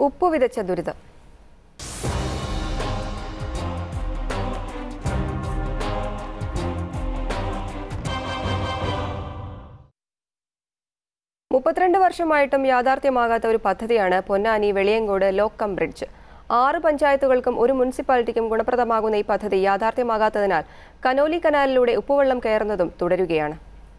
ഉപ്പു വിതച്ച ദുരിതം മുപ്പത്തിരണ്ട് വർഷമായിട്ടും യാഥാർത്ഥ്യമാകാത്ത ഒരു പദ്ധതിയാണ് പൊന്നാനി വെളിയങ്കോട് ലോക്കം ബ്രിഡ്ജ് ആറ് പഞ്ചായത്തുകൾക്കും ഒരു മുനിസിപ്പാലിറ്റിക്കും ഗുണപ്രദമാകുന്ന ഈ പദ്ധതി യാഥാർത്ഥ്യമാകാത്തതിനാൽ കനോലി കനാലിലൂടെ ഉപ്പുവെള്ളം കയറുന്നതും തുടരുകയാണ്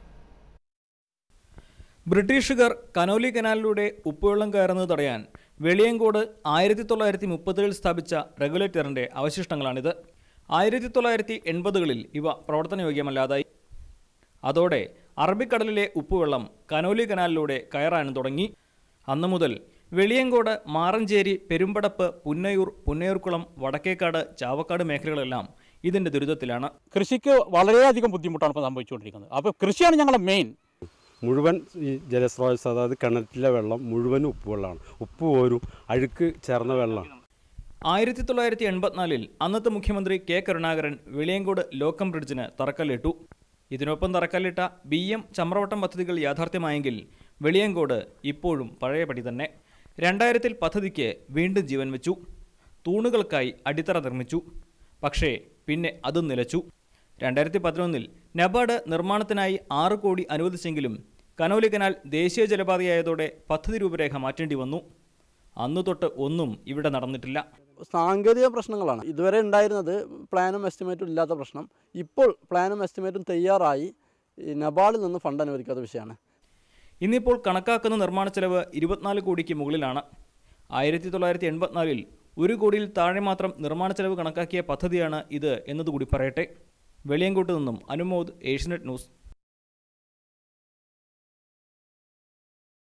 ബ്രിട്ടീഷുകാർ കനോലി കനാലിലൂടെ ഉപ്പുവെള്ളം കയറുന്നത് തടയാൻ വെളിയങ്കോട് ആയിരത്തി തൊള്ളായിരത്തി മുപ്പതുകളിൽ സ്ഥാപിച്ച റെഗുലേറ്ററിന്റെ അവശിഷ്ടങ്ങളാണിത് ആയിരത്തി തൊള്ളായിരത്തി എൺപതുകളിൽ ഇവ പ്രവർത്തനയോഗ്യമല്ലാതായി അതോടെ അറബിക്കടലിലെ ഉപ്പുവെള്ളം കനോലി കനാലിലൂടെ കയറാനും തുടങ്ങി അന്നു മുതൽ വെളിയങ്കോട് മാറഞ്ചേരി പെരുമ്പടപ്പ് പുന്നയൂർ പുന്നയൂർക്കുളം വടക്കേക്കാട് ചാവക്കാട് മേഖലകളെല്ലാം ഇതിന്റെ ദുരിതത്തിലാണ് കൃഷിക്ക് വളരെയധികം ബുദ്ധിമുട്ടാണ് ഇപ്പോൾ സംഭവിച്ചുകൊണ്ടിരിക്കുന്നത് അപ്പോൾ കൃഷിയാണ് ഞങ്ങളുടെ മെയിൻ മുഴുവൻ ഈ ജലസ്രോതസ് അതായത് കിണറ്റിലെ വെള്ളം മുഴുവൻ ഉപ്പുവെള്ളമാണ് ഉപ്പ് പോരും അഴുക്ക് ചേർന്ന വെള്ളമാണ് ആയിരത്തി തൊള്ളായിരത്തി എൺപത്തിനാലിൽ അന്നത്തെ മുഖ്യമന്ത്രി കെ കരുണാകരൻ വെളിയങ്കോട് ലോക്കം ബ്രിഡ്ജിന് തറക്കല്ലിട്ടു ഇതിനൊപ്പം തറക്കല്ലിട്ട ബി എം ചമ്രവട്ടം പദ്ധതികൾ യാഥാർത്ഥ്യമായെങ്കിൽ വെളിയങ്കോട് ഇപ്പോഴും പഴയപടി തന്നെ രണ്ടായിരത്തിൽ പദ്ധതിക്ക് വീണ്ടും ജീവൻ വെച്ചു തൂണുകൾക്കായി അടിത്തറ നിർമ്മിച്ചു പക്ഷേ പിന്നെ അതും നിലച്ചു രണ്ടായിരത്തി പതിനൊന്നിൽ നബാർഡ് നിർമ്മാണത്തിനായി ആറ് കോടി അനുവദിച്ചെങ്കിലും കനോലി കനാൽ ദേശീയ ജലപാതയായതോടെ പദ്ധതി രൂപരേഖ മാറ്റേണ്ടി വന്നു അന്നു തൊട്ട് ഒന്നും ഇവിടെ നടന്നിട്ടില്ല സാങ്കേതിക പ്രശ്നങ്ങളാണ് ഇതുവരെ ഉണ്ടായിരുന്നത് പ്ലാനും എസ്റ്റിമേറ്റും ഇല്ലാത്ത പ്രശ്നം ഇപ്പോൾ പ്ലാനും എസ്റ്റിമേറ്റും തയ്യാറായി ഈ നബാർഡിൽ നിന്ന് ഫണ്ട് അനുവദിക്കാത്ത വിഷയമാണ് ഇന്നിപ്പോൾ കണക്കാക്കുന്ന നിർമ്മാണ ചെലവ് ഇരുപത്തിനാല് കോടിക്ക് മുകളിലാണ് ആയിരത്തി തൊള്ളായിരത്തി എൺപത്തിനാലിൽ ഒരു കോടിയിൽ താഴെ മാത്രം നിർമ്മാണ ചെലവ് കണക്കാക്കിയ പദ്ധതിയാണ് ഇത് എന്നതുകൂടി പറയട്ടെ വെളിയങ്കോട്ട് നിന്നും അനുമോദ് ഏഷ്യനെറ്റ് ന്യൂസ്